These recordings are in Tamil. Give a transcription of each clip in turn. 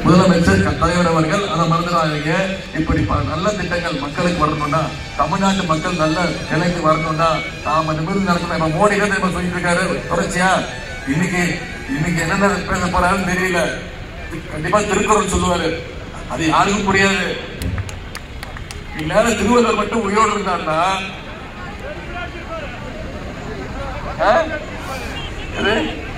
முதலமைச்சர் க- தலைவர் அவர்கள் அதை மறந்துடாதீங்க இப்படி ப- நல்ல திட்டங்கள் மக்களுக்கு வரணும்னா தமிழ்நாட்டு மக்கள் நல்ல நிலைக்கு வரணும்னா நாம நிமிர்ந்து நடக்கணும் இப்ப மோடி தான் இப்ப சொல்லிட்டு இருக்காரு தொடர்ச்சியா இன்னைக்கு இன்னைக்கு என்னென்ன பேச போறாருன்னு தெரியல கண்டிப்பா திருக்குறள் சொல்லுவாரு அது யாருக்கும் புரியாது இந்நேரம் திருவள்ளுவர் மட்டும் உயிரோடு இருந்தாருன்னா ஆ? எது?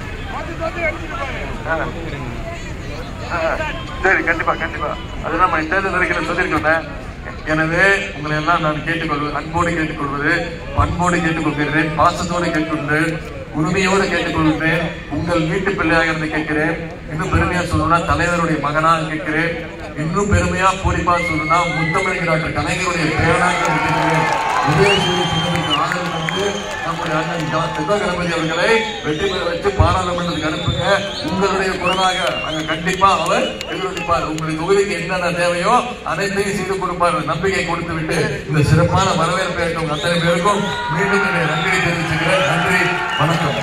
ஆ. ஆ. சரி கண்டிப்பா கண்டிப்பா அது நம்ம தேர்தல் வரைக்கும் சொல்லியிருக்கோம் எனவே உங்களை எல்லாம் நான் கேட்டுக்கொள்வது அன்போடு கேட்டுக்கொள்வது பண்போடு கேட்டுக்கொள்கிறேன் பாசத்தோடு கேட்டுக்கொள்கிறேன் உரிமையோடு கேட்டுக்கொள்கிறேன் உங்கள் வீட்டு பிள்ளையாக இருந்து கேட்கிறேன் இன்னும் பெருமையா சொல்லணும்னா தலைவருடைய மகனாக கேட்கிறேன் இன்னும் பெருமையா பூரிப்பா சொல்லணும்னா முத்தமிழ் டாக்டர் கலைஞருடைய பேரனாக இருந்து கேட்கிறேன் உதயசூரிய சின்னத்திற்கு ஆதரவு தந்து நம்முடைய அண்ணன் ஜா- செல்வ கணபதி அவர்களை வெற்றி பெற வச்சு பாராளுமன்றத்துக்கு அனுப்புங்க உங்களுடைய குரலாக அங்க கண்டிப்பா அவர் எதிரொலிப்பார் உங்களுடைய தொகுதிக்கு என்னென்ன தேவையோ அனைத்தையும் செய்து கொடுப்பார் நம்பிக்கை கொடுத்து விட்டு இந்த சிறப்பான வரவேற்பை அளித்த அத்தனை பேருக்கும் மீண்டும் என்னுடைய நன்றியை தெரிவிச்சுக்கிறேன் நன்றி வணக்கம்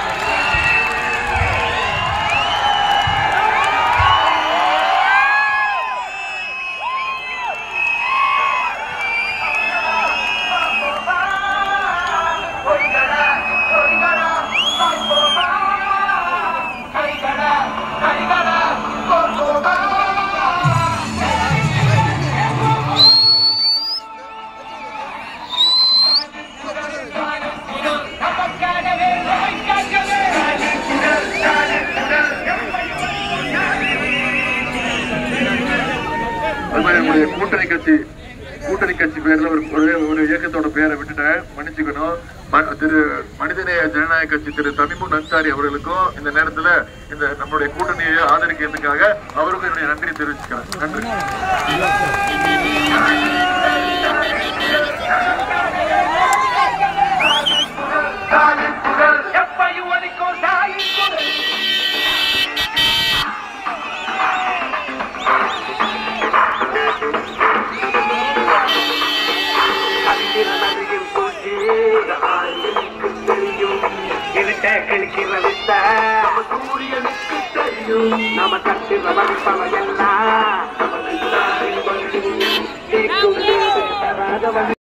அது மாதிரி நம்முடைய கூட்டணி கட்சி கூட்டணி கட்சி பேர்ல ஒரு ஒரு ஒரு இயக்கத்தோட பேரை விட்டுட்டேன் மன்னிச்சுக்கணும் ம- திரு மனிதநேய ஜனநாயக கட்சி திரு தமிமுன் அன்சாரி அவர்களுக்கும் இந்த நேரத்துல இந்த நம்மளுடைய கூட்டணியை ஆதரிக்கிறதுக்காக அவருக்கும் என்னுடைய நன்றி தெரிவிச்சுக்கிறேன் நன்றி எப்பையும் ஒலிக்கும் தாயின் குரல் கத்திரமறியும் போது ஆண்களுக்கு தெரியும் இருட்ட கிழக்கிற வித்த நம்ம சூரியனுக்கு தெரியும் நாம தட்டுற வழிப்பவையெல்லாம் நமக்கு தான் தெரியும். தீக்கும் தேவை தராத வழி